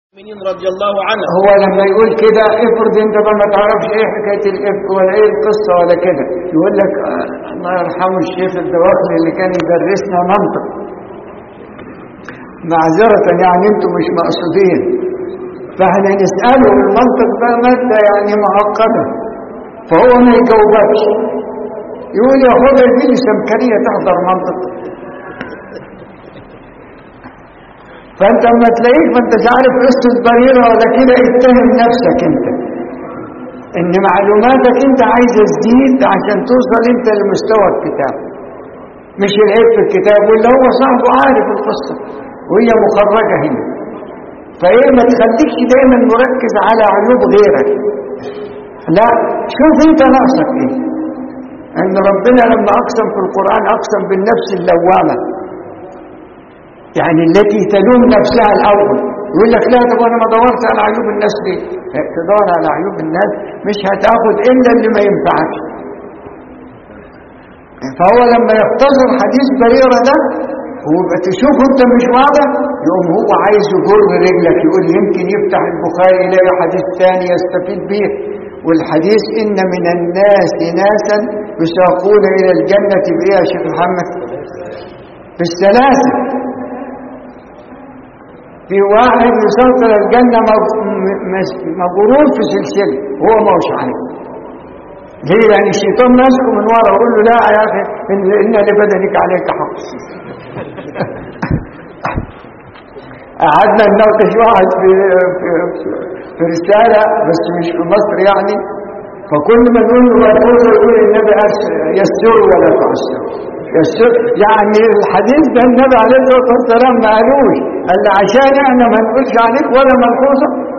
المؤمنين رضي الله عنه هو لما يقول كده افرض انت بقى ما تعرفش ايه حكايه الافك ولا ايه القصه ولا كده يقول لك آه، الله يرحمه الشيخ الدواخلي اللي كان يدرسنا منطق معذرة يعني انتم مش مقصودين فاحنا نسأله المنطق ده مادة يعني معقدة فهو ما يجاوبكش يقول يا خد دي سمكرية تحضر منطق فانت اما تلاقيك ما انتش عارف قصه بريره ولا كده اتهم نفسك انت ان معلوماتك انت عايزه تزيد عشان توصل انت لمستوى الكتاب مش العيب في الكتاب واللي هو صاحبه عارف القصه وهي مخرجه هنا فايه ما تخليكش دايما مركز على عيوب غيرك لا شوف انت ناقصك ايه ان ربنا لما اقسم في القران اقسم بالنفس اللوامه يعني التي تلوم نفسها الأول يقول لك لا طب أنا ما دورت على عيوب الناس دي تدور على عيوب الناس مش هتاخد إلا اللي ما ينفعك فهو لما يختصر حديث بريرة ده ويبقى تشوف انت مش واضح يقوم هو عايز يجر رجلك يقول يمكن يفتح البخاري يلاقي حديث ثاني يستفيد به والحديث ان من الناس ناسا يساقون الى الجنه بايه يا شيخ محمد بالسلاسل في واحد يسوق الجنة مجرور في سلسلة هو ما هوش عارف ليه يعني الشيطان ماسكه من ورا ويقول له لا يا اخي ان إن لبدنك عليك حق قعدنا نناقش واحد في, في, في رسالة بس مش في مصر يعني فكل ما نقول له ملحوظة يقول النبي يسر ولا تعسر يسر يعني الحديث ده النبي عليه الصلاة والسلام ما قالوش قال لي عشان احنا ما نقولش عليك ولا ملحوظة